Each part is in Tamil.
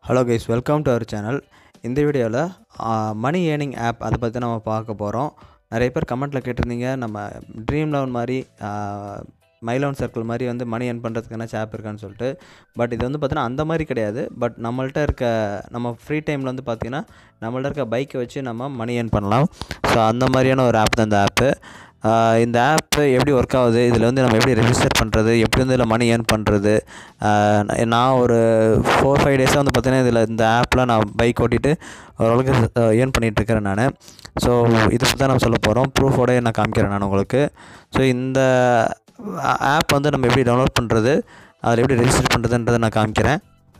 hello guys welcome to our channel இந்த வீடியோவில் மணி ஏர்னிங் ஆப் அதை பற்றி நம்ம பார்க்க போகிறோம் நிறைய பேர் கமெண்ட்டில் கேட்டிருந்தீங்க நம்ம ட்ரீம் லோன் மாதிரி மை லோன் சர்க்கிள் மாதிரி வந்து மணி ஏர்ன் பண்ணுறதுக்கு என்ன ஆப் இருக்கான்னு சொல்லிட்டு பட் இது வந்து பார்த்தீங்கன்னா அந்த மாதிரி கிடையாது பட் நம்மள்ட்ட இருக்க நம்ம ஃப்ரீ டைமில் வந்து பார்த்திங்கன்னா நம்மள்ட்ட இருக்க பைக்கை வச்சு நம்ம மணி ஏர்ன் பண்ணலாம் ஸோ அந்த மாதிரியான ஒரு ஆப் தான் இந்த ஆப்பு இந்த ஆப்பு எப்படி ஒர்க் ஆகுது இதில் வந்து நம்ம எப்படி ரெஜிஸ்டர் பண்ணுறது எப்படி வந்து இதில் மணி ஏர்ன் பண்ணுறது நான் ஒரு ஃபோர் ஃபைவ் டேஸாக வந்து பார்த்தீங்கன்னா இதில் இந்த ஆப்பில் நான் பைக் ஓட்டிட்டு ஓரளவுக்கு ஏர்ன் பண்ணிகிட்ருக்கிறேன் நான் ஸோ இதை பற்றி தான் நம்ம சொல்ல போகிறோம் ப்ரூஃபோட நான் காமிக்கிறேன் நான் உங்களுக்கு ஸோ இந்த ஆப் வந்து நம்ம எப்படி டவுன்லோட் பண்ணுறது அதில் எப்படி ரெஜிஸ்டர் பண்ணுறதுன்றதை நான் காமிக்கிறேன்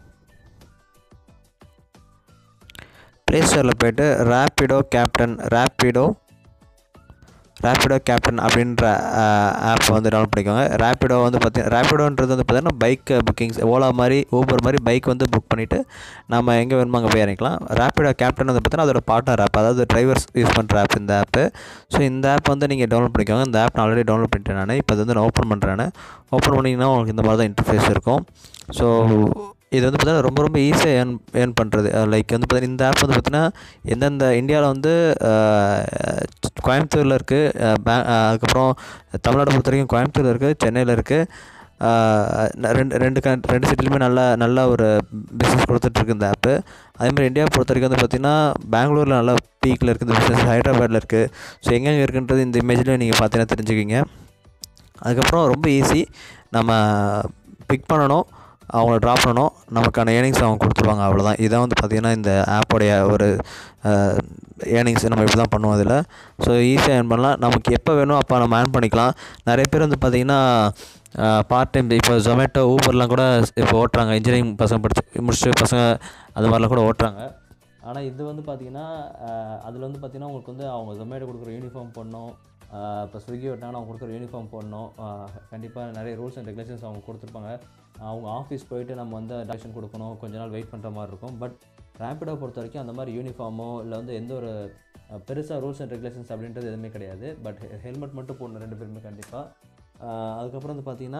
ப்ளே ஸ்டோரில் போய்ட்டு Rapido captain Rapido Rapido captain அப்படின்ற ஆப் வந்து டவுன்லோட் பண்ணிக்கோங்க ரேப்பிடோ வந்து பார்த்திங்கன்னா ரேப்பிடோன்றது வந்து பார்த்திங்கன்னா பைக் புக்கிங்ஸ் ஓலா மாதிரி ஊபர் மாதிரி பைக் வந்து புக் பண்ணிவிட்டு நம்ம எங்கே வேணுமோ அங்கே போய் இறங்கிக்கலாம் ரேப்பிடோ கேப்டன் வந்து பார்த்திங்கன்னா அதோட பார்ட்னர் ஆப் அதாவது டிரைவர்ஸ் யூஸ் பண்ணுற ஆப் இந்த ஆப்பு ஸோ இந்த ஆப் வந்து நீங்கள் டவுன்லோட் பண்ணிக்கோங்க இந்த ஆப் நான் ஆல்ரெடி டவுன்லோட் பண்ணிட்டேன் நான் இப்போ அது வந்து நான் ஓப்பன் பண்ணுறேன் ஓப்பன் பண்ணிங்கன்னா உங்களுக்கு இந்த மாதிரி தான் இன்டர்ஃபேஸ் இருக்கும் ஸோ இது வந்து பார்த்தீங்கன்னா ரொம்ப ரொம்ப ஈஸியாக ஏர்ன் ஏர்ன் பண்ணுறது லைக் வந்து பார்த்தீங்கன்னா இந்த ஆப் வந்து பார்த்தீங்கன்னா எந்தெந்த இந்தியாவில் வந்து கோயம்புத்தூரில் இருக்குது பே அதுக்கப்புறம் தமிழ்நாடு பொறுத்த வரைக்கும் கோயம்புத்தூரில் இருக்குது சென்னையில் இருக்குது ரெண்டு ரெண்டு க ரெண்டு சிட்டிலுமே நல்ல நல்ல ஒரு பிஸ்னஸ் கொடுத்துட்ருக்கு இந்த ஆப்பு அதேமாதிரி இந்தியா பொறுத்த வரைக்கும் வந்து பார்த்திங்கன்னா பெங்களூரில் நல்லா பீக்கில் இருக்குது இந்த பிஸ்னஸ் ஹைதராபாத்தில் இருக்குது ஸோ எங்கெங்கே இருக்குன்றது இந்த இமேஜ்லேயும் நீங்கள் பார்த்தீங்கன்னா தெரிஞ்சுக்கிங்க அதுக்கப்புறம் ரொம்ப ஈஸி நம்ம பிக் பண்ணணும் அவங்கள ட்ராப் பண்ணணும் நமக்கான ஏர்னிங்ஸ் அவங்க கொடுத்துருவாங்க அவ்வளோதான் இதான் வந்து பார்த்திங்கன்னா இந்த ஆப்போடைய ஒரு ஏர்னிங்ஸ் நம்ம இப்படி தான் பண்ணுவோம் அதில் ஸோ ஈஸியாக ஏர்ன் பண்ணலாம் நமக்கு எப்போ வேணும் அப்போ நம்ம ஏர்ன் பண்ணிக்கலாம் நிறைய பேர் வந்து பார்த்திங்கன்னா பார்ட் டைம் இப்போ ஜொமேட்டோ ஊபர்லாம் கூட இப்போ ஓட்டுறாங்க இன்ஜினியரிங் பசங்க படிச்சு முடிச்சுட்டு பசங்க அது மாதிரிலாம் கூட ஓட்டுறாங்க ஆனால் இது வந்து பார்த்திங்கன்னா அதில் வந்து பார்த்திங்கன்னா உங்களுக்கு வந்து அவங்க ஜொமேட்டோ கொடுக்குற யூனிஃபார்ம் போடணும் இப்போ ஸ்விக்கி விட்டாங்கன்னா அவங்க கொடுக்குற யூனிஃபார்ம் போடணும் கண்டிப்பாக நிறைய ரூல்ஸ் அண்ட் ரெகுலேஷன்ஸ் அவங்க கொடுத்துருப்பாங்க அவங்க ஆஃபீஸ் போயிட்டு நம்ம வந்து டேக்ஷன் கொடுக்கணும் கொஞ்ச நாள் வெயிட் பண்ணுற மாதிரி இருக்கும் பட் ரேப்பிடோ பொறுத்த வரைக்கும் அந்த மாதிரி யூனிஃபார்மோ இல்லை வந்து எந்த ஒரு பெருசாக ரூல்ஸ் அண்ட் ரெகுலேஷன்ஸ் அப்படின்றது எதுவுமே கிடையாது பட் ஹெல்மெட் மட்டும் போடணும் ரெண்டு பேருமே கண்டிப்பாக அதுக்கப்புறம் வந்து பார்த்திங்கன்னா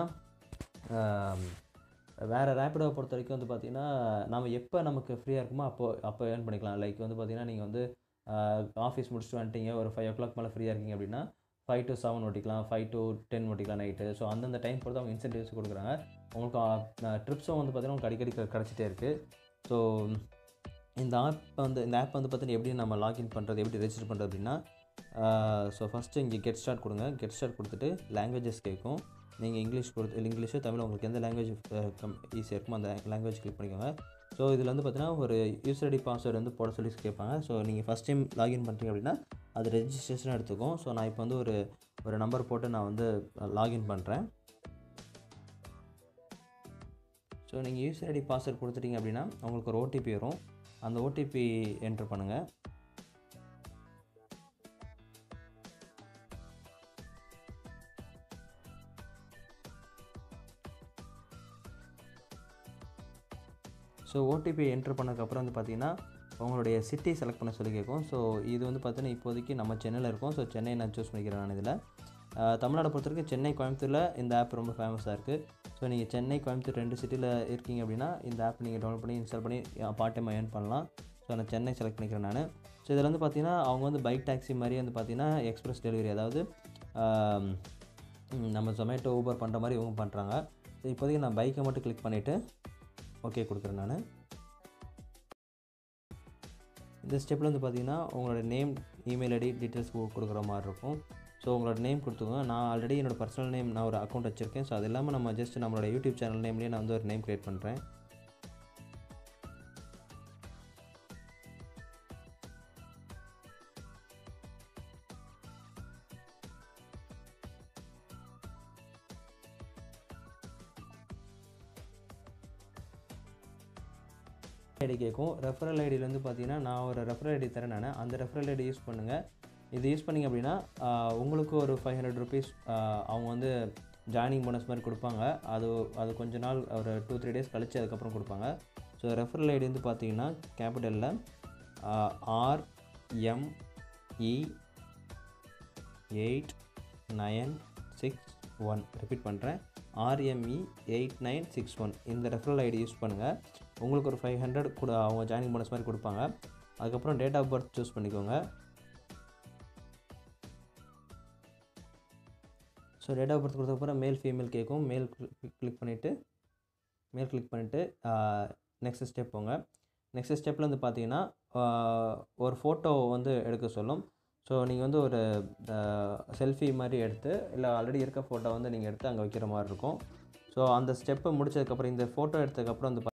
வேறு ரேப்பிடோவை பொறுத்த வரைக்கும் வந்து பார்த்திங்கன்னா நம்ம எப்போ நமக்கு ஃப்ரீயாக இருக்குமோ அப்போ அப்போ ஏர்ன் பண்ணிக்கலாம் லைக் வந்து பார்த்திங்கன்னா நீங்கள் வந்து ஆஃபீஸ் முடிச்சுட்டு வந்துட்டீங்க ஒரு ஃபைவ் ஓ கிளாக் மேலே ஃப்ரீயாக இருக்கீங்க அப்படின்னா ஃபைவ் டு செவன் ஓட்டிக்கலாம் ஃபைவ் டு டென் ஓட்டிக்கலாம் நைட்டு ஸோ அந்தந்த டைம் பொறுத்து அவங்க இன்சென்டிவ்ஸ் கொடுக்குறாங்க உங்களுக்கு ட்ரிப்ஸும் வந்து பார்த்திங்கன்னா உங்களுக்கு அடிக்கடி கிடச்சிட்டே இருக்குது ஸோ இந்த ஆப் வந்து இந்த ஆப் வந்து பார்த்திங்கன்னா எப்படி நம்ம லாகின் பண்ணுறது எப்படி ரெஜிஸ்டர் பண்ணுறது அப்படின்னா ஸோ ஃபஸ்ட்டு இங்கே கெட் ஸ்டார்ட் கொடுங்க கெட் ஸ்டார்ட் கொடுத்துட்டு லாங்குவேஜஸ் கேட்கும் நீங்கள் இங்கிலீஷ் கொடுத்து இல்லை இங்கிலீஷோ தமிழ் உங்களுக்கு எந்த லாங்குவேஜ் ஈஸியாக இருக்குமோ அந்த லாங்குவேஜ் கிளிக் பண்ணிக்கோங்க ஸோ இதில் வந்து பார்த்தீங்கன்னா ஒரு யூசர் ஐடி பாஸ்வேர்டு வந்து போட சொல்லி கேட்பாங்க ஸோ நீங்கள் ஃபஸ்ட் டைம் லாகின் பண்ணுறீங்க அப்படின்னா அது ரெஜிஸ்ட்ரேஷன் எடுத்துக்கும் ஸோ நான் இப்போ வந்து ஒரு ஒரு நம்பர் போட்டு நான் வந்து லாகின் பண்ணுறேன் ஸோ நீங்கள் யூசர் ஐடி பாஸ்வேர்ட் கொடுத்துட்டீங்க அப்படின்னா உங்களுக்கு ஒரு ஓடிபி வரும் அந்த ஓடிபி என்ட்ரு பண்ணுங்கள் ஸோ ஓடிபி என்ட்ரு பண்ணதுக்கப்புறம் வந்து பார்த்தீங்கன்னா உங்களுடைய சிட்டி செலக்ட் பண்ண சொல்லி கேட்கும் ஸோ இது வந்து பார்த்தீங்கன்னா இப்போதைக்கு நம்ம சென்னையில் இருக்கோம் ஸோ சென்னை நான் சூஸ் பண்ணிக்கிறேன் நான் இதில் தமிழ்நாடு பொறுத்த வரைக்கும் சென்னை கோயம்புத்தூரில் இந்த ஆப் ரொம்ப ஃபேமஸாக இருக்குது ஸோ நீங்கள் சென்னை கோயம்புத்தூர் ரெண்டு சிட்டியில் இருக்கீங்க அப்படின்னா இந்த ஆப் நீங்கள் டவுன்லோட் பண்ணி இன்ஸ்டால் பண்ணி பார்ட் டைம் ஏர்ன் பண்ணலாம் ஸோ நான் சென்னை செலக்ட் பண்ணிக்கிறேன் நான் ஸோ இதில் வந்து பார்த்தீங்கன்னா அவங்க வந்து பைக் டாக்ஸி மாதிரி வந்து பார்த்தீங்கன்னா எக்ஸ்பிரஸ் டெலிவரி அதாவது நம்ம ஜொமேட்டோ ஊபர் பண்ணுற மாதிரி இவங்க பண்ணுறாங்க ஸோ இப்போதைக்கு நான் பைக்கை மட்டும் கிளிக் பண்ணிவிட்டு ஓகே கொடுக்குறேன் நான் இந்த ஸ்டெப்பில் வந்து பார்த்தீங்கன்னா உங்களோட நேம் இமெயில் ஐடி டீட்டெயில்ஸ் கொடுக்குற மாதிரி இருக்கும் ஸோ உங்களோட நேம் கொடுத்துக்கோங்க நான் ஆல்ரெடி என்னோடய பர்சனல் நேம் நான் ஒரு அக்கௌண்ட் வச்சுருக்கேன் ஸோ அது இல்லாமல் நம்ம ஜஸ்ட் நம்மளோட யூடியூப் சேனல் நேம்லேயே நான் வந்து ஒரு நேம் க்ரியேட் பண்ணுறேன் ஐடி கேட்கும் ரெஃபரல் ஐடியில் வந்து பார்த்தீங்கன்னா நான் ஒரு ரெஃபரல் ஐடி தரேன் நான் அந்த ரெஃபரல் ஐடி யூஸ் பண்ணுங்கள் இது யூஸ் பண்ணிங்க அப்படின்னா உங்களுக்கு ஒரு ஃபைவ் ஹண்ட்ரட் ருபீஸ் அவங்க வந்து ஜாயினிங் போனஸ் மாதிரி கொடுப்பாங்க அது அது கொஞ்ச நாள் ஒரு டூ த்ரீ டேஸ் கழித்து அதுக்கப்புறம் கொடுப்பாங்க ஸோ ரெஃபரல் ஐடி வந்து பார்த்தீங்கன்னா கேபிட்டலில் R M E eight nine six one repeat பண்ணுறேன் R M E eight nine six one இந்த ரெஃபரல் ஐடி யூஸ் பண்ணுங்கள் உங்களுக்கு ஒரு ஃபைவ் ஹண்ட்ரட் கூட அவங்க ஜாயினிங் போனஸ் மாதிரி கொடுப்பாங்க அதுக்கப்புறம் டேட் ஆஃப் பர்த் சூஸ் பண்ணிக்கோங்க ஸோ டேட் ஆஃப் பர்த் கொடுத்தப்பறம் மேல் ஃபீமேல் கேட்கும் மேல் கிளிக் பண்ணிவிட்டு மேல் கிளிக் பண்ணிவிட்டு நெக்ஸ்ட் ஸ்டெப் போங்க நெக்ஸ்ட் ஸ்டெப்பில் வந்து பார்த்தீங்கன்னா ஒரு ஃபோட்டோ வந்து எடுக்க சொல்லும் ஸோ நீங்கள் வந்து ஒரு செல்ஃபி மாதிரி எடுத்து இல்லை ஆல்ரெடி இருக்க ஃபோட்டோ வந்து நீங்கள் எடுத்து அங்கே வைக்கிற மாதிரி இருக்கும் ஸோ அந்த ஸ்டெப்பை முடிச்சதுக்கப்புறம் இந்த ஃபோட்டோ எடுத்ததுக்கப்புறம் வந்து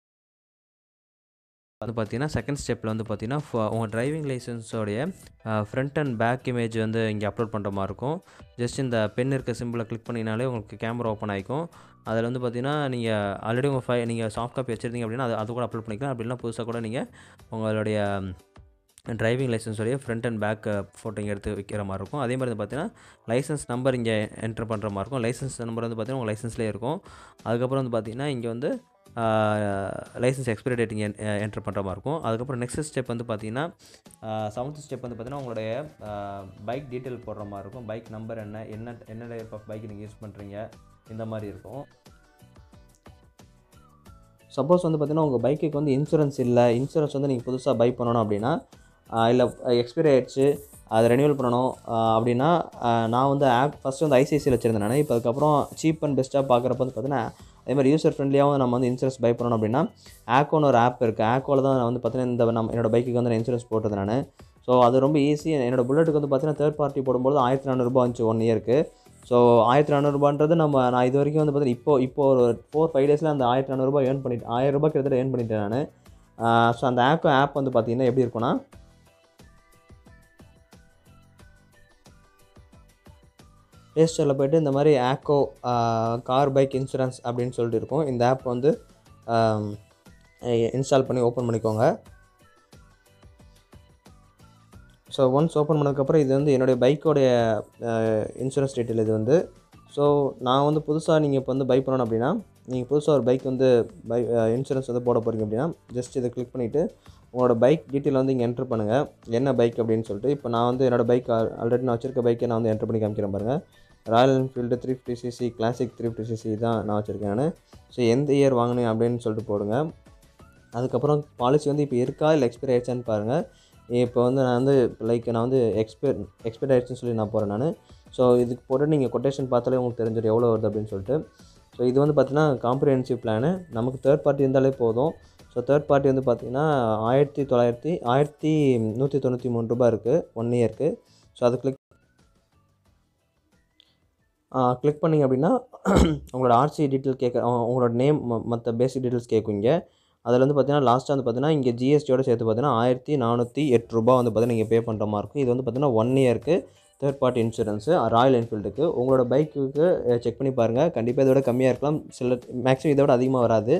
வந்து பார்த்தீங்கன்னா செகண்ட் ஸ்டெப்பில் வந்து பார்த்தீங்கன்னா உங்கள் டிரைவிங் லைசன்ஸோடைய ஃப்ரண்ட் அண்ட் பேக் இமேஜ் வந்து இங்கே அப்லோட் பண்ணுற மாதிரி இருக்கும் ஜஸ்ட் இந்த பென் இருக்க சிம்பிளை கிளிக் பண்ணினாலே உங்களுக்கு கேமரா ஓப்பன் ஆகிக்கும் அதில் வந்து பார்த்தீங்கன்னா நீங்கள் ஆல்ரெடி உங்கள் ஃபை நீங்கள் சாஃப்ட் காப்பி வச்சுருந்தீங்க அப்படின்னா அது அது கூட அப்லோட் பண்ணிக்கலாம் அப்படின்னா புதுசாக கூட நீங்கள் உங்களுடைய டிரைவிங் லைசன்ஸோடைய ஃப்ரண்ட் அண்ட் பேக் ஃபோட்டோ இங்கே எடுத்து வைக்கிற மாதிரி இருக்கும் அதே மாதிரி வந்து பார்த்தீங்கன்னா லைசன்ஸ் நம்பர் இங்கே என்ட்ரு பண்ணுற மாதிரி இருக்கும் லைசன்ஸ் நம்பர் வந்து பார்த்தீங்கன்னா உங்கள் லைசன்ஸ்லேயே இருக்கும் அதுக்கப்புறம் வந்து பார்த்தீங்கன்னா இங்கே வந்து லைசன்ஸ் எக்ஸ்பைரி டேட் இங்கே என்ட்ரு பண்ணுற மாதிரி இருக்கும் அதுக்கப்புறம் நெக்ஸ்ட் ஸ்டெப் வந்து பார்த்தீங்கன்னா செவன்த் ஸ்டெப் வந்து பார்த்தீங்கன்னா உங்களுடைய பைக் டீட்டெயில் போடுற மாதிரி இருக்கும் பைக் நம்பர் என்ன என்ன என்ன டைப் ஆஃப் பைக் நீங்கள் யூஸ் பண்ணுறீங்க இந்த மாதிரி இருக்கும் சப்போஸ் வந்து பார்த்தீங்கன்னா உங்கள் பைக்குக்கு வந்து இன்சூரன்ஸ் இல்லை இன்சூரன்ஸ் வந்து நீங்கள் புதுசாக பை பண்ணணும் அப்படின்னா இல்லை எக்ஸ்பைரி ஆகிடுச்சு அதை ரெனியூவல் பண்ணணும் அப்படின்னா நான் வந்து ஆப் ஃபஸ்ட்டு வந்து ஐசிஐசியில் வச்சுருந்தேன் நான் இப்போ அதுக்கப்புறம் சீப் அண்ட் பெஸ்ட்டாக பார்க்குறப்ப வந்து பார்த்தீங்கன்னா அதே மாதிரி யூசர் ஃப்ரெண்ட்லியாகவும் நம்ம வந்து இன்சூரன்ஸ் பை பண்ணணும் அப்படின்னா ஆக்கோன்னு ஒரு ஆப் இருக்குது ஆக்கோவில் தான் நான் வந்து பார்த்தீங்கன்னா இந்த நம்ம என்னோடய பைக்குக்கு வந்து நான் இன்சூரன்ஸ் போட்டது நான் ஸோ அது ரொம்ப ஈஸி என்னோடய புல்லட்டுக்கு வந்து பார்த்தீங்கன்னா தேர்ட் பார்ட்டி போடும்போது ஆயிரத்தி நானூறுபா வந்துச்சு ஒன் இயருக்கு ஸோ ஆயிரத்தி நானூறுபான்றது நம்ம நான் இது வரைக்கும் வந்து பார்த்தீங்கன்னா இப்போ இப்போ ஒரு ஃபோர் ஃபைவ் டேஸில் அந்த ஆயிரத்தி நானூறுபா ஏர்ன் பண்ணிட்டு ஆயிரம் ரூபாய் கிட்டத்தட்ட ஏர்ன் பண்ணிட்டேன் நான் ஸோ அந்த ஆக்கோ ஆப் வந்து பார்த்தீங்கன்னா எப்படி இருக்குன்னா ப்ளே ஸ்டோரில் போய்ட்டு இந்த மாதிரி ஆக்கோ கார் பைக் இன்சூரன்ஸ் அப்படின்னு சொல்லிட்டு இருக்கும் இந்த ஆப் வந்து இன்ஸ்டால் பண்ணி ஓப்பன் பண்ணிக்கோங்க ஸோ ஒன்ஸ் ஓப்பன் பண்ணதுக்கப்புறம் இது வந்து என்னுடைய பைக்கோடைய இன்சூரன்ஸ் டீட்டெயில் இது வந்து ஸோ நான் வந்து புதுசாக நீங்கள் இப்போ வந்து பை பண்ணணும் அப்படின்னா நீங்கள் புதுசாக ஒரு பைக் வந்து பை இன்சூரன்ஸ் வந்து போட போகிறீங்க அப்படின்னா ஜஸ்ட் இதை கிளிக் பண்ணிவிட்டு உங்களோட பைக் டீட்டெயில் வந்து இங்கே என்ட்ரு பண்ணுங்கள் என்ன பைக் அப்படின்னு சொல்லிட்டு இப்போ நான் வந்து என்னோடய பைக் ஆல்ரெடி நான் வச்சிருக்க பைக்கை நான் வந்து என்ட்ரு பண்ணி காமிக்கிறேன் பாருங்கள் Royal Enfield three fifty CC classic three fifty CC தான் நான் வச்சுருக்கேன் நான் ஸோ எந்த இயர் வாங்கினேன் அப்படின்னு சொல்லிட்டு போடுங்க அதுக்கப்புறம் பாலிசி வந்து இப்போ இருக்கா இல்லை எக்ஸ்பைர் ஆயிடுச்சான்னு பாருங்கள் இப்போ வந்து நான் வந்து லைக் நான் வந்து எக்ஸ்பைர் எக்ஸ்பைர் ஆயிடுச்சுன்னு சொல்லி நான் போகிறேன் நான் ஸோ இதுக்கு போட்டு நீங்கள் கொட்டேஷன் பார்த்தாலே உங்களுக்கு தெரிஞ்சிடும் எவ்வளோ வருது அப்படின்னு சொல்லிட்டு ஸோ இது வந்து பார்த்திங்கன்னா காம்ப்ரிஹென்சிவ் பிளானு நமக்கு தேர்ட் பார்ட்டி இருந்தாலே போதும் ஸோ தேர்ட் பார்ட்டி வந்து பார்த்திங்கன்னா ஆயிரத்தி தொள்ளாயிரத்தி ஆயிரத்தி நூற்றி தொண்ணூற்றி மூணு ரூபா இருக்குது ஒன் இயருக்கு ஸோ அது கிளிக் கிளிக் பண்ணிங்க அப்படின்னா உங்களோட ஆர்சி டீட்டெயில் கேட்க உங்களோட நேம் மற்ற பேசிக் டீட்டெயில்ஸ் கேட்குங்க அதில் வந்து பார்த்தீங்கன்னா லாஸ்ட்டாக வந்து பார்த்தீங்கன்னா இங்கே ஜிஎஸ்டியோட சேர்த்து பார்த்தீங்கன்னா ஆயிரத்தி நானூற்றி எட்டு ரூபா வந்து பார்த்தீங்கன்னா நீங்கள் பே பண்ணுற மாதிரி இருக்கும் இது வந்து பார்த்தீங்கன்னா ஒன் இயருக்கு தேர்ட் பார்ட்டி இன்சூரன்ஸு ராயல் என்ஃபீல்டுக்கு உங்களோட பைக்குக்கு செக் பண்ணி பாருங்கள் கண்டிப்பாக இதோட கம்மியாக இருக்கலாம் சில மேக்ஸிமம் இதை விட அதிகமாக வராது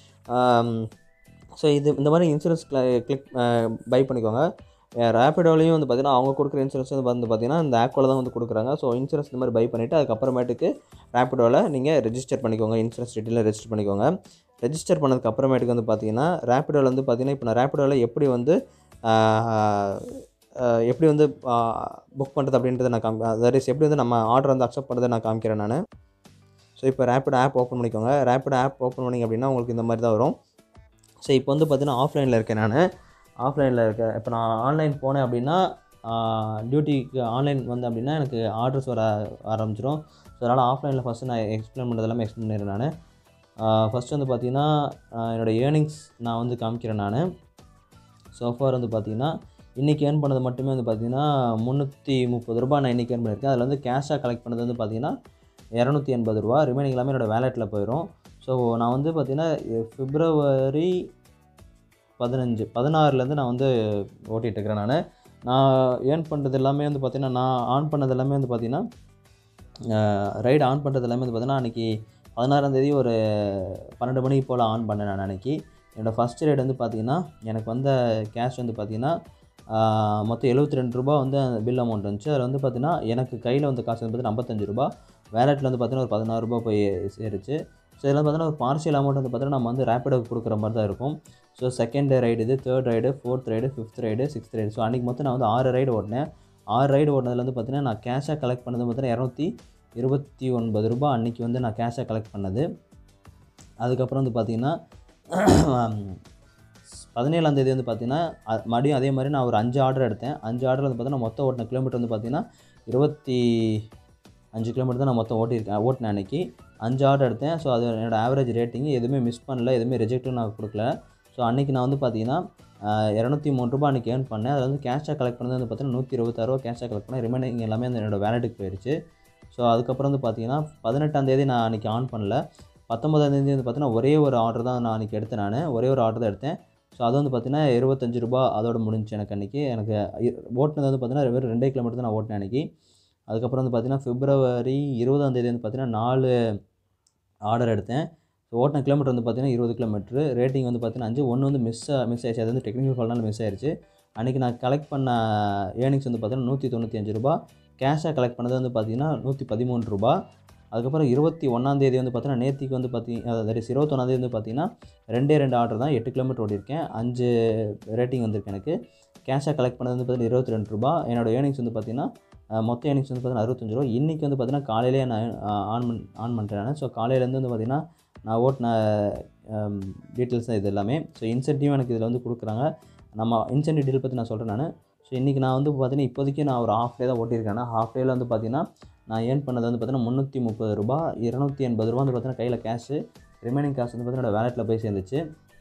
ஸோ இது இந்த மாதிரி இன்சூரன்ஸ் கிளிக் பை பண்ணிக்கோங்க ரேப்பிடோலையும் வந்து பார்த்திங்கன்னா அவங்க கொடுக்குற இன்சூரன்ஸ் வந்து வந்து பார்த்திங்கன்னா இந்த ஆக்கோவில் தான் வந்து கொடுக்குறாங்க ஸோ இன்சூரன்ஸ் இந்த மாதிரி பை பண்ணிவிட்டு அதுக்கப்புறமேட்டுக்கு ரேப்பிடோவில் நீங்கள் ரெஜிஸ்டர் பண்ணிக்கோங்க இன்சூரன்ஸ் டீட்டெயிலில் ரெஜிஸ்டர் பண்ணிக்கோங்க ரெஜிஸ்டர் பண்ணதுக்கு அப்புறமேட்டுக்கு வந்து பார்த்தீங்கன்னா ரேப்பிடோவில் வந்து பார்த்தீங்கன்னா இப்போ நான் ரேப்பிடோவில் எப்படி வந்து எப்படி வந்து புக் பண்ணுறது அப்படின்றத நான் காமி தட் இஸ் எப்படி வந்து நம்ம ஆர்டர் வந்து அக்செப்ட் பண்ணுறதை நான் காமிக்கிறேன் நான் ஸோ இப்போ ரேப்பிடோ ஆப் ஓப்பன் பண்ணிக்கோங்க ரேப்பிடோ ஆப் ஓப்பன் பண்ணிங்க அப்படின்னா உங்களுக்கு இந்த மாதிரி தான் வரும் ஸோ இப்போ வந்து பார்த்தீங்கன்னா ஆஃப்லைனில் இருக்கேன் நான் ஆஃப்லைனில் இருக்கேன் இப்போ நான் ஆன்லைன் போனேன் அப்படின்னா டியூட்டிக்கு ஆன்லைன் வந்து அப்படின்னா எனக்கு ஆர்டர்ஸ் வர ஆரம்பிச்சிடும் ஸோ அதனால் ஆஃப்லைனில் ஃபஸ்ட்டு நான் எக்ஸ்பிளைன் பண்ணுறது எல்லாமே எக்ஸ்பிளைன் பண்ணிடுறேன் நான் ஃபஸ்ட்டு வந்து பார்த்திங்கன்னா என்னோடய ஏர்னிங்ஸ் நான் வந்து காமிக்கிறேன் நான் சோஃபார் வந்து பார்த்திங்கன்னா இன்றைக்கி ஏர்ன் பண்ணது மட்டுமே வந்து பார்த்திங்கன்னா முந்நூற்றி முப்பது ரூபா நான் இன்றைக்கி ஏர்ன் பண்ணியிருக்கேன் அதில் வந்து கேஷாக கலெக்ட் பண்ணது வந்து பார்த்திங்கன்னா இரநூத்தி எண்பது ரூபா ரிமைனிங் எல்லாமே என்னோடய வேலெட்டில் போயிடும் ஸோ நான் வந்து பார்த்திங்கன்னா பிப்ரவரி பதினஞ்சு பதினாறுலேருந்து நான் வந்து ஓட்டிகிட்டு இருக்கிறேன் நான் நான் ஏர்ன் பண்ணுறது எல்லாமே வந்து பார்த்திங்கன்னா நான் ஆன் பண்ணது எல்லாமே வந்து பார்த்திங்கன்னா ரைடு ஆன் பண்ணுறது எல்லாமே வந்து பார்த்திங்கன்னா அன்றைக்கி பதினாறாந்தேதி ஒரு பன்னெண்டு மணிக்கு போல் ஆன் பண்ணேன் நான் அன்றைக்கி என்னோடய ஃபஸ்ட் ரைடு வந்து பார்த்திங்கன்னா எனக்கு வந்த கேஷ் வந்து பார்த்திங்கன்னா மொத்தம் எழுபத்தி ரெண்டு ரூபா வந்து அந்த பில் அமௌண்ட் வந்துச்சு அதில் வந்து பார்த்திங்கன்னா எனக்கு கையில் வந்து காசு வந்து பார்த்திங்கன்னா ஐம்பத்தஞ்சு ரூபா வேலெட்டில் வந்து பார்த்திங்கன்னா ஒரு பதினாறு ரூபா போய் சேருச்சு ஸோ இதில் பார்த்தீங்கன்னா ஒரு பார்ஷியல் அமௌண்ட் வந்து பார்த்தீங்கன்னா நம்ம வந்து ரேப்பிடோக்கு கொடுக்குற மாதிரி தான் இருக்கும் ஸோ செகண்ட் ரைடு இது third ride fourth ride fifth ride sixth ride so அன்றைக்கி மொத்தம் நான் வந்து ஆறு ரைடு ஓடினேன் ஆறு ரைடு ஓடினதுல வந்து பார்த்தீங்கன்னா நான் கேஷாக கலெக்ட் பண்ணது பார்த்தீங்கன்னா இரநூத்தி இருபத்தி ஒன்பது ரூபாய் அன்றைக்கி வந்து நான் கேஷாக கலெக்ட் பண்ணது அதுக்கப்புறம் வந்து பார்த்திங்கன்னா பதினேழாம் தேதி வந்து பார்த்திங்கன்னா அ- மறுபடியும் அதே மாதிரி நான் ஒரு அஞ்சு ஆர்டர் எடுத்தேன் அஞ்சு ஆர்டர் வந்து பார்த்தீங்கன்னா மொத்தம் ஓட்டின கிலோமீட்டர் வந்து பார்த்திங்கன்னா இருபத்தி அஞ்சு கிலோமீட்டர் தான் நான் மொத்தம் ஓட்டியிருக்கேன் ஓட்டினேன் அன்றைக்கி அஞ்சு ஆர்டர் எடுத்தேன் ஸோ அது என்னோடய ஆவரேஜ் ரேட்டிங் எதுவுமே மிஸ் பண்ணல எதுவுமே ரிஜெக்ட்டும் நான் கொடுக்கல ஸோ அன்றைக்கி நான் வந்து பார்த்தீங்கன்னா இரநூத்தி மூணு ரூபாய் அன்றைக்கி ஏர்ன் பண்ணேன் அதில் வந்து கேஷாக கலெக்ட் பண்ணது வந்து பார்த்தீங்கன்னா நூற்றி இருபத்தாறுவா கேஷாக கலெக்ட் பண்ணேன் ரிமைனிங் எல்லாமே அந்த என்னோடய வேலெட்டுக்கு போயிடுச்சு ஸோ அதுக்கப்புறம் வந்து பார்த்தீங்கன்னா பதினெட்டாம் தேதி நான் அன்றைக்கி ஆன் பண்ணல பத்தொன்பதாம் தேதி வந்து பார்த்தீங்கன்னா ஒரே ஒரு ஆர்டர் தான் நான் அன்றைக்கி எடுத்தேன் நான் ஒரே ஒரு ஆர்டர் தான் எடுத்தேன் ஸோ அது வந்து பார்த்தீங்கன்னா இருபத்தஞ்சு ரூபா அதோட முடிஞ்சுச்சு எனக்கு அன்றைக்கி எனக்கு இ- ஓட்டுனது வந்து பார்த்தீங்கன்னா வெறும் ரெண்டே கிலோமீட்டர் தான் நான் ஓட்டினேன் அன்றைக்கி அதுக்கப்புறம் வந்து பார்த்தீங்கன்னா பிப்ரவரி இருபதாம் தேதி வந்து பார்த்தீங்கன்னா நாலு ஆர்டர் எடுத்தேன் ஸோ ஓட்டின கிலோமீட்டர் வந்து பார்த்தீங்கன்னா இருபது கிலோமீட்டர் ரேட்டிங் வந்து பார்த்தீங்கன்னா அஞ்சு ஒன்று வந்து மிஸ் மிஸ் ஆயிடுச்சு அது வந்து டெக்னிக்கல் ஃபால்னால மிஸ் ஆயிடுச்சு அன்றைக்கி நான் கலெக்ட் பண்ண ஏர்னிங்ஸ் வந்து பார்த்தீங்கன்னா நூற்றி தொண்ணூற்றி அஞ்சு ரூபா கேஷாக கலெக்ட் பண்ணது வந்து பார்த்தீங்கன்னா நூற்றி பதிமூணு ரூபா அதுக்கப்புறம் இருபத்தி ஒன்றாந்தேதி வந்து பார்த்தீங்கன்னா நேத்திக்கு வந்து பார்த்தீங்க அதாவது இருபத்தொன்னாந்தேதி வந்து பார்த்தீங்கன்னா ரெண்டே ரெண்டு ஆர்டர் தான் எட்டு கிலோமீட்டர் ஓடிருக்கேன் அஞ்சு ரேட்டிங் வந்திருக்கு எனக்கு கேஷாக கலெக்ட் பண்ணது வந்து பார்த்தீங்கன்னா இருபத்தி ரெண்டு ரூபா என்னோட ஏர்னிங்ஸ் வந்து பார்த்தீங்கன்னா அஹ், மொத்த ஏர்னிங்ஸ் வந்து பார்த்தீங்கன்னா அறுபத்தஞ்சு ரூபா இன்றைக்கி வந்து பார்த்தீங்கன்னா காலையிலேயே நான் ஆன் பண் ஆன் பண்ணிட்டேன் நான் ஸோ காலையிலேருந்து வந்து பார்த்தீங்கன்னா நான் ஓட்டின டீட்டெயில்ஸ் தான் இது எல்லாமே ஸோ இன்சென்டிவ் எனக்கு இதில் வந்து கொடுக்குறாங்க நம்ம இன்சென்டிவ் டீட்டெயில் பற்றி நான் சொல்கிறேன் நான் ஸோ இன்றைக்கி நான் வந்து பார்த்தீங்கன்னா இப்போதைக்கு நான் ஒரு ஹாஃப் டே தான் ஓட்டியிருக்கேன் ஹாஃப் டேயில் வந்து பார்த்தீங்கன்னா நான் ஏர்ன் பண்ணது வந்து பார்த்தீங்கன்னா முந்நூற்றி முப்பது ரூபா இரநூத்தி எண்பது ரூபா வந்து பார்த்தீங்கன்னா கையில் கேஷு ரிமைனிங் காசு வந்து பார்த்தீங்கன்னா வேலெட்டில் போய் சேர்ந்துச்சு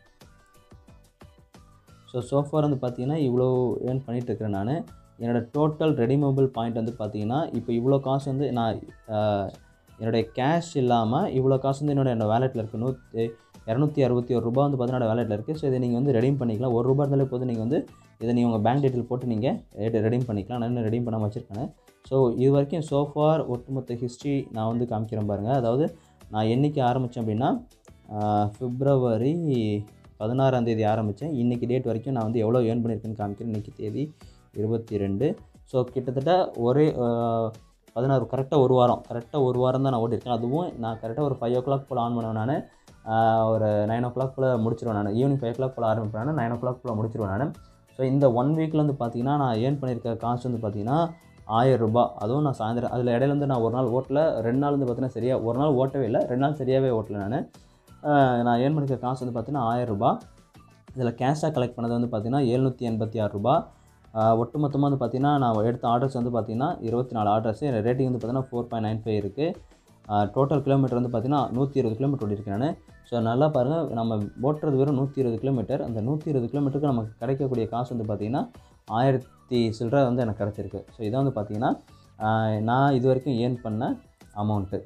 ஸோ சோஃபார் வந்து பார்த்தீங்கன்னா இவ்வளோ ஏர்ன் பண்ணிட்டு இருக்கிறேன் நான் என்னோட டோட்டல் ரெடிமேபிள் பாயிண்ட் வந்து பார்த்தீங்கன்னா இப்போ இவ்வளோ காசு வந்து நான் ஆஹ், என்னுடைய கேஷ் இல்லாமல் இவ்வளோ காசு வந்து என்னோட என்னோட வேலெட்டில் இருக்குது நூற்றி இரநூத்தி அறுபத்தி ஒரு ரூபா வந்து பார்த்தீங்கன்னா வேலெட்டில் இருக்குது ஸோ இதை நீங்கள் வந்து ரெடீம் பண்ணிக்கலாம் ஒரு ரூபா இருந்தாலே போதும் நீங்கள் வந்து இதை நீங்கள் உங்கள் பேங்க் டீட்டெயில் போட்டு நீங்கள் ரெடீம் பண்ணிக்கலாம் நான் இன்னும் ரெடீம் பண்ணாமல் வச்சுருக்கேன் ஸோ இது வரைக்கும் சோஃபார் ஒட்டுமொத்த ஹிஸ்ட்ரி நான் வந்து காமிக்கிறேன் பாருங்கள் அதாவது நான் என்னைக்கு ஆரம்பித்தேன் அப்படின்னா ஆஹ், பிப்ரவரி பதினாறாம் தேதி ஆரம்பித்தேன் இன்றைக்கி டேட் வரைக்கும் நான் வந்து எவ்வளோ ஏர்ன் பண்ணியிருக்கேன்னு காமிக்கிறேன் இன்றைக்கி தேதி இருபத்தி ரெண்டு ஸோ கிட்டத்தட்ட ஒரே ஆஹ், பதினாறு கரெக்டாக ஒரு வாரம் கரெக்டாக ஒரு வாரம் தான் நான் ஓட்டியிருக்கேன் அதுவும் நான் கரெக்டாக ஒரு ஃபைவ் ஓ கிளாக் போல் ஆன் பண்ணுவேன் நான் ஒரு நைன் ஓ கிளாக் போல் முடிச்சிருவேன் நான் ஈவினிங் ஃபைவ் ஓ கிளாக் போல் ஆரம்பிப்பேன் நான் நைன் ஓ கிளாக் போல் முடிச்சிருவேன் நான் ஸோ இந்த ஒன் வீக்கில் வந்து பார்த்தீங்கன்னா நான் ஏர்ன் பண்ணியிருக்க காசு வந்து பார்த்தீங்கன்னா ஆயிரம் ரூபாய் அதுவும் நான் சாயந்தரம் அதில் இடையில வந்து நான் ஒரு நாள் ஓட்டல ரெண்டு நாள் வந்து பார்த்தீங்கன்னா சரியாக ஒரு நாள் ஓட்டவே இல்லை ரெண்டு நாள் சரியாகவே ஓட்டல நான் நான் ஏர்ன் பண்ணியிருக்க காசு வந்து பார்த்தீங்கன்னா ஆயிரம் ரூபாய் இதில் கேஷாக கலெக்ட் பண்ணது வந்து பார்த்தீங்கன்னா எழுநூற்றி எண்பத்தி ஆறு ரூபா ஒட்டுமொத்தமாக வந்து பார்த்தீங்கன்னா நான் எடுத்த ஆர்டர்ஸ் வந்து பார்த்தீங்கன்னா இருபத்தி நாலு ஆர்டர்ஸ் ரேட்டிங் வந்து பார்த்தீங்கன்னா ஃபோர் பாயிண்ட் நைன் ஃபைவ் இருக்குது டோட்டல் கிலோமீட்டர் வந்து பார்த்தீங்கன்னா நூற்றி இருபது கிலோமீட்டர் ஓடிருக்கேன் நான் ஸோ நல்லா பாருங்கள் நம்ம ஓட்டுறது வெறும் நூற்றி இருபது கிலோமீட்டர் அந்த நூற்றி இருபது கிலோமீட்டருக்கு நமக்கு கிடைக்கக்கூடிய காசு வந்து பார்த்திங்கன்னா ஆயிரத்தி சில்லற வந்து எனக்கு கிடச்சிருக்கு ஸோ இதான் வந்து பார்த்திங்கன்னா ஆஹ், நான் இது வரைக்கும் ஏர்ன் பண்ண அமௌண்ட்டு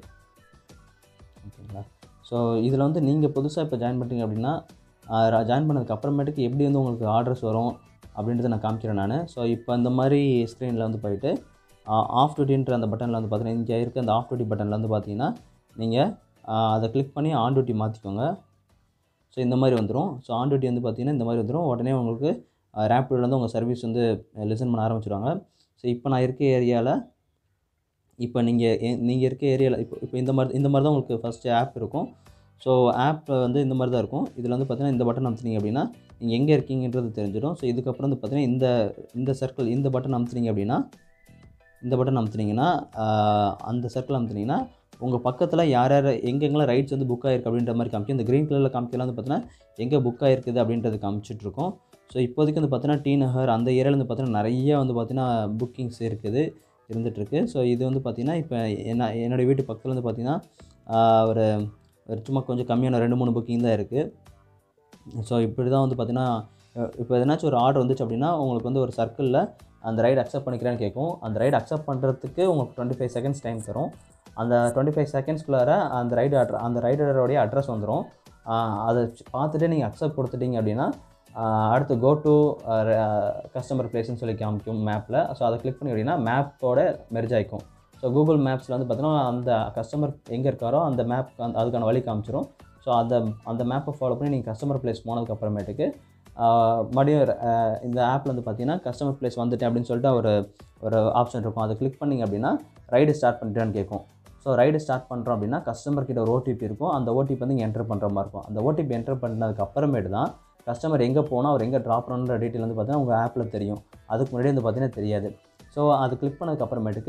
ஓகேங்களா ஸோ இதில் வந்து நீங்கள் புதுசாக இப்போ ஜாயின் பண்ணிட்டீங்க அப்படின்னா ஜாயின் பண்ணதுக்கு அப்புறமேட்டுக்கு எப்படி வந்து உங்களுக்கு ஆர்டர்ஸ் வரும் அப்படின்றத நான் காமிக்கிறேன் நான் ஸோ இப்போ இந்த மாதிரி ஸ்க்ரீனில் வந்து போயிட்டு ஆஃப் டியூட்டின்ற அந்த பட்டனில் வந்து பார்த்தீங்கன்னா இங்கே இருக்க அந்த ஆஃப் டியூட்டி பட்டனில் வந்து பார்த்தீங்கன்னா நீங்கள் அதை கிளிக் பண்ணி ஆன் டியூட்டி மாற்றிக்கோங்க ஸோ இந்த மாதிரி வந்துடும் ஸோ ஆன் டியூட்டி வந்து பார்த்தீங்கன்னா இந்த மாதிரி வந்துடும் உடனே உங்களுக்கு ரேப்பிட்லேருந்து உங்கள் சர்வீஸ் வந்து லிசன் பண்ண ஆரம்பிச்சிடுவாங்க ஸோ இப்போ நான் இருக்க ஏரியாவில் இப்போ நீங்கள் நீங்கள் இருக்க ஏரியாவில் இப்போ இப்போ இந்த மாதிரி இந்த மாதிரி தான் உங்களுக்கு ஃபஸ்ட்டு ஆப் இருக்கும் ஸோ ஆப் வந்து இந்த மாதிரி தான் இருக்கும் இதில் வந்து பார்த்தீங்கன்னா இந்த பட்டன் அமுத்துனீங்க அப்படின்னா நீங்கள் எங்கே இருக்கீங்கன்றது தெரிஞ்சிடும் ஸோ இதுக்கப்புறம் வந்து பார்த்தீங்கன்னா இந்த இந்த சர்க்கிள் இந்த பட்டன் அமுத்துனீங்க அப்படின்னா இந்த பட்டன் அமுத்துனீங்கன்னா ஆஹ், அந்த சர்க்கிள் அமுத்துனீங்கன்னா உங்கள் பக்கத்தில் யார் யார் எங்கெங்கெல்லாம் ரைட்ஸ் வந்து புக் ஆயிருக்கு அப்படின்ற மாதிரி காமிக்கும் இந்த க்ரீன் கலரில் காமிக்கலாம் வந்து பார்த்தீங்கன்னா எங்கே புக் ஆயிருக்குது அப்படின்றது காமிச்சிட்ருக்கோம் ஸோ இப்போதைக்கு வந்து பார்த்தீங்கன்னா டி நகர் அந்த ஏரியாவில் வந்து பார்த்தீங்கன்னா நிறைய வந்து பார்த்தீங்கன்னா புக்கிங்ஸ் இருக்குது இருந்துகிட்ருக்கு ஸோ இது வந்து பார்த்திங்கன்னா இப்போ என்ன என்னோடய வீட்டு பக்கத்தில் வந்து பார்த்திங்கன்னா ஆஹ், ஒரு ஒரு சும்மா கொஞ்சம் கம்மியான ரெண்டு மூணு புக்கிங் தான் இருக்குது ஸோ இப்படி தான் வந்து பார்த்திங்கன்னா இப்போ எதனாச்சும் ஒரு ஆர்டர் வந்துச்சு அப்படின்னா உங்களுக்கு வந்து ஒரு சர்க்கிளில் அந்த ரைடு அக்செப்ட் பண்ணிக்கிறேன்னு கேட்கும் அந்த ரைடு அக்செப்ட் பண்ணுறதுக்கு உங்களுக்கு டுவெண்ட்டி ஃபைவ் செகண்ட்ஸ் டைம் தரும் அந்த டுவெண்ட்டி ஃபைவ் செகண்ட்ஸ்குள்ளார அந்த ரைடு அட்ர அந்த ரைடரோடைய அட்ரஸ் வந்துடும் அதை பார்த்துட்டு நீங்கள் அக்செப்ட் கொடுத்துட்டீங்க அப்படின்னா ஆஹ் அடுத்து கோ டு கஸ்டமர் பிளேஸ்னு சொல்லி காமிக்கும் மேப்பில் ஸோ அதை கிளிக் பண்ணி அப்படின்னா மேப்போட மெர்ஜ் ஆகிக்கும் ஸோ கூகுள் மேப்ஸில் வந்து பார்த்தீங்கன்னா அந்த கஸ்டமர் எங்கே இருக்காரோ அந்த மேப் அதுக்கான வழி காமிச்சிரும் ஸோ அந்த அந்த மேப்பை ஃபாலோ பண்ணி நீங்கள் கஸ்டமர் பிளேஸ் போனதுக்கு அப்புறமேட்டுக்கு ஆஹ் மறுபடியும் ஆஹ் இந்த ஆப்பில் வந்து பார்த்தீங்கன்னா கஸ்டமர் பிளேஸ் வந்துட்டேன் அப்படின்னு சொல்லிட்டு ஒரு ஒரு ஆப்ஷன் இருக்கும் அதை கிளிக் பண்ணிங்க அப்படின்னா ரைடு ஸ்டார்ட் பண்ணிட்டேன்னு கேட்கும் ஸோ ரைடு ஸ்டார்ட் பண்ணுறோம் அப்படின்னா கஸ்டமர் கிட்ட ஒரு ஓடிபி இருக்கும் அந்த ஓடிபி வந்து என்டர் பண்ணுற மாதிரி இருக்கும் அந்த ஓடிபி என்டர் பண்ணதுக்கு அப்புறமேட்டு தான் கஸ்டமர் எங்கே போனால் அவர் எங்கே ட்ராப் பண்ணணுன்ற டீட்டெயில் வந்து பார்த்தீங்கன்னா உங்கள் ஆப்பில் தெரியும் அதுக்கு முன்னாடி வந்து பார்த்தீங்கன்னா தெரியாது ஸோ அது கிளிக் பண்ணதுக்கு அப்புறமேட்டுக்கு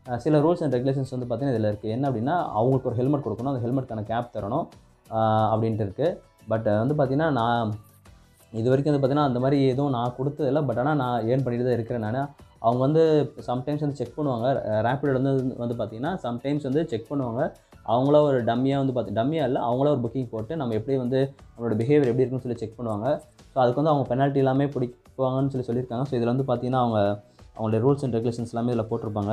அஹ் சில ரூல்ஸ் அண்ட் ரெகுலேஷன்ஸ் வந்து பார்த்தீங்கன்னா இதில் இருக்குது என்ன அப்படின்னா அவங்களுக்கு ஒரு ஹெல்மெட் கொடுக்கணும் அந்த ஹெல்மெட்க்கான கேப் தரணும் அஹ் அப்படின்ட்டு இருக்குது பட் வந்து பார்த்தீங்கன்னா நான் இது வரைக்கும் வந்து பார்த்தீங்கன்னா அந்த மாதிரி எதுவும் நான் கொடுத்ததில்ல பட் ஆனால் நான் ஏர்ன் பண்ணிட்டு தான் இருக்கிறேன் நான் அவங்க வந்து சம்டைம்ஸ் வந்து செக் பண்ணுவாங்க ரேப்பிட் வந்து வந்து பார்த்தீங்கன்னா சம்டைம்ஸ் வந்து செக் பண்ணுவாங்க அவங்கள ஒரு டம்மியாக வந்து பார்த்து டம்மியாக இல்லை அவங்கள ஒரு புக்கிங் போட்டு நம்ம எப்படி வந்து நம்மளோட பிஹேவியர் எப்படி இருக்குன்னு சொல்லி செக் பண்ணுவாங்க ஸோ அதுக்கு வந்து அவங்க பெனால்ட்டி எல்லாமே பிடிக்குவாங்கன்னு சொல்லி சொல்லியிருக்காங்க ஸோ இதில் வந்து பார்த்தீங்கன்னா அவங்க அவங்களுடைய ரூல்ஸ் அண்ட் ரெகுலேஷன்ஸ் எல்லாமே இதில் போட்டிருப்பாங்க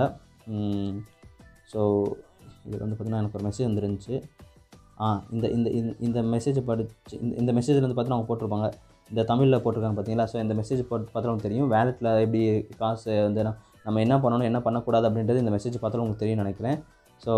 ஸோ இதில் வந்து பார்த்தீங்கன்னா எனக்கு ஒரு மெசேஜ் வந்துருந்துச்சு ஆ இந்த இந்த இந்த- இந்த மெசேஜை படிச்சு இந்த இந்த மெசேஜில் வந்து பார்த்தீங்கன்னா அவங்க போட்டிருப்பாங்க இந்த தமிழில் போட்டிருக்காங்க பார்த்தீங்களா ஸோ இந்த மெசேஜ் போட்டு பார்த்தாலும் உங்களுக்கு தெரியும் வேலெட்டில் எப்படி காசு வந்து நம்ம- நம்ம என்ன பண்ணணும் என்ன பண்ணக்கூடாது அப்படின்றது இந்த மெசேஜ் பார்த்தாலும் உங்களுக்கு தெரியும் நினைக்கிறேன் ஸோ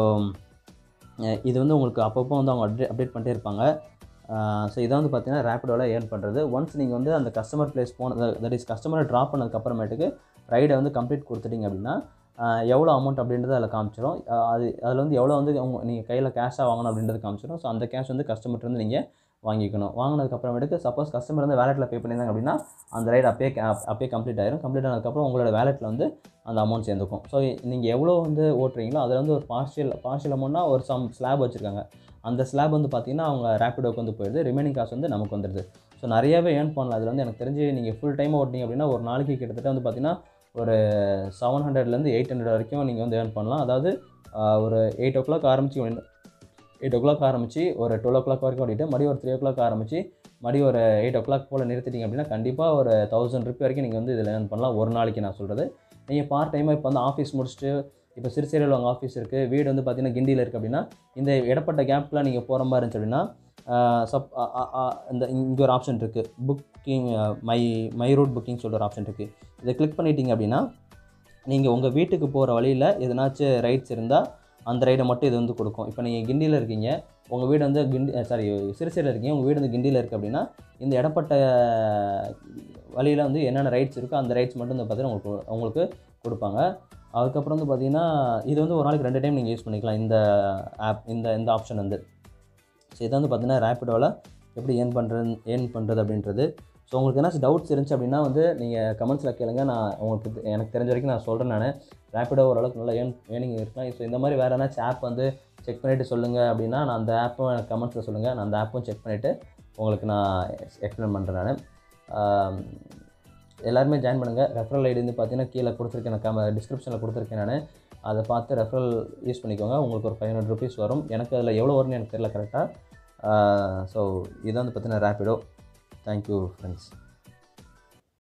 இது வந்து உங்களுக்கு அப்பப்போ வந்து அவங்க அப்டேட் அப்டேட் பண்ணிட்டே இருப்பாங்க ஸோ இதை வந்து பார்த்தீங்கன்னா ரேப்பிடோவில் ஏர்ன் பண்ணுறது ஒன்ஸ் நீங்கள் வந்து அந்த கஸ்டமர் ப்ளேஸ் போன தட் இஸ் கஸ்டமரை ட்ராப் பண்ணதுக்கப்புறமேட்டுக்கு ரைடை வந்து கம்ப்ளீட் கொடுத்துட்டீங்க அப்படின்னா ஆஹ் எவ்வளோ அமௌண்ட் அப்படின்றது அதில் காமிச்சிடும் ஆஹ் அது அதில் வந்து எவ்வளோ வந்து அவங்க நீங்கள் கையில் கேஷாக வாங்கணும் அப்படின்றது காமிச்சிடும் ஸோ அந்த கேஷ் வந்து customer-ட்ட இருந்து நீங்கள் வாங்கிக்கணும் வாங்கினதுக்கு அப்புறமேட்டுக்கு சப்போஸ் கஸ்டமர் வந்து வேலெட்டில் பே பண்ணியிருந்தாங்க அப்படின்னா அந்த ரைட் அப்பயே ca- அப்பயே கம்ப்ளீட் ஆயிரும் கம்ப்ளீட் ஆனதுக்கப்புறம் உங்களோட வேலெட்டில் வந்து அந்த அமௌண்ட் சேர்ந்துக்கும் ஸோ நீங்கள் எவ்வளோ வந்து ஓட்டுறீங்களோ அதில் வந்து ஒரு பார்ஷியல் பார்ஷியல் அமௌண்ட்னா ஒரு சம் ஸ்லாப் வச்சுருக்காங்க அந்த ஸ்லாப் வந்து பார்த்தீங்கன்னா அவங்க ரேப்பிடோக்கு வந்து போயிடுது ரிமைனிங் காசு வந்து நமக்கு வந்துடுது ஸோ நிறையவே ஏர்ன் பண்ணலாம் அதில் வந்து எனக்கு தெரிஞ்சு நீங்கள் ஃபுல் டைம் ஓட்டினீங்க அப்படின்னா ஒரு நாளைக்கு கிட்டத்தட்ட வந்து பார்த்தீங்கன்னா ஒரு செவன் ஹண்ட்ரட்லேருந்து எயிட் ஹண்ட்ரட் வரைக்கும் நீங்கள் வந்து ஏர்ன் பண்ணலாம் அதாவது ஆஹ், ஒரு எயிட் ஓ கிளாக் ஆரம்பிச்சு எயிட் ஓ கிளாக் ஆரம்பிச்சு ஒரு டுவெல் ஓ கிளாக் வரைக்கும் ஓடிட்டு மறுபடியும் ஒரு த்ரீ ஓ கிளாக் ஆரம்பிச்சு மறுபடியும் ஒரு எயிட் ஓ கிளாக் போல் நிறுத்திட்டீங்க அப்படின்னா கண்டிப்பாக ஒரு தௌசண்ட் ருபி வரைக்கும் நீங்கள் வந்து இதில் ஏர்ன் பண்ணலாம் ஒரு நாளைக்கு நான் சொல்கிறது நீங்கள் பார்ட் டைமாக இப்போ வந்து ஆஃபீஸ் முடிச்சுட்டு இப்போ சிறுசேரியில் உங்கள் ஆஃபீஸ் இருக்குது வீடு வந்து பார்த்தீங்கன்னா கிண்டியில் இருக்குது அப்படின்னா இந்த இடப்பட்ட கேப்பில் நீங்கள் போகிற மாதிரி இருந்துச்சு அப்படின்னா சப் இந்த இங்கே ஒரு ஆப்ஷன் இருக்குது booking my my route booking சொல்லிட்டு ஒரு ஆப்ஷன் இருக்குது இதை கிளிக் பண்ணிட்டீங்க அப்படின்னா நீங்கள் உங்கள் வீட்டுக்கு போகிற வழியில் எதனாச்சும் ரைட்ஸ் இருந்தால் அந்த ரைடை மட்டும் இது வந்து கொடுக்கும் இப்போ நீங்கள் கிண்டியில் இருக்கீங்க உங்கள் வீடு வந்து கிண்டி சாரி சிறுசேரியில் இருக்கீங்க உங்கள் வீடு வந்து கிண்டியில் இருக்குது அப்படின்னா இந்த இடப்பட்ட வழியில் வந்து என்னென்ன ரைட்ஸ் இருக்கோ அந்த ரைட்ஸ் மட்டும் வந்து பார்த்தீங்கன்னா உங்களுக்கு உங்களுக்கு கொடுப்பாங்க அதுக்கப்புறம் வந்து பார்த்தீங்கன்னா இது வந்து ஒரு நாளைக்கு ரெண்டு டைம் நீங்கள் யூஸ் பண்ணிக்கலாம் இந்த ஆப் இந்த இந்த ஆப்ஷன் வந்து ஸோ இதை வந்து பார்த்தீங்கன்னா ரேப்பிடோவில் எப்படி ஏர்ன் பண்ணுறது ஏர்ன் பண்ணுறது அப்படின்றது ஸோ உங்களுக்கு ஏதாச்சும் டவுட்ஸ் இருந்துச்சு அப்படின்னா வந்து நீங்கள் கமெண்ட்ஸில் கேளுங்க நான் உங்களுக்கு தெ- எனக்கு தெரிஞ்ச வரைக்கும் நான் சொல்கிறேன் நான் ரேப்பிடோ ஓரளவுக்கு நல்லா ஏர்ன் ஏர்னிங் இருக்கலாம் ஸோ இந்த மாதிரி வேறு ஏதாச்சும் ஆப் வந்து செக் பண்ணிவிட்டு சொல்லுங்கள் அப்படின்னா நான் அந்த ஆப்பும் எனக்கு கமெண்ட்ஸில் சொல்லுங்கள் நான் அந்த ஆப்பும் செக் பண்ணிவிட்டு உங்களுக்கு நான் எக்ஸ்பிளைன் பண்ணுறேன் நான் எல்லாருமே ஜாயின் பண்ணுங்கள் ரெஃபரல் ஐடி வந்து பார்த்தீங்கன்னா கீழே கொடுத்துருக்கேன் நான் கம டிஸ்கிரிப்ஷனில் கொடுத்துருக்கேன் நான் அதை பார்த்து ரெஃபரல் யூஸ் பண்ணிக்கோங்க உங்களுக்கு ஒரு ஃபைவ் ஹண்ட்ரட் ருபீஸ் வரும் எனக்கு அதில் எவ்வளோ வரும்னு எனக்கு தெரியல கரெக்டாக ஸோ இதான் வந்து பார்த்தீங்கன்னா ரேப்பிடோ தேங்க்யூ ஃப்ரெண்ட்ஸ்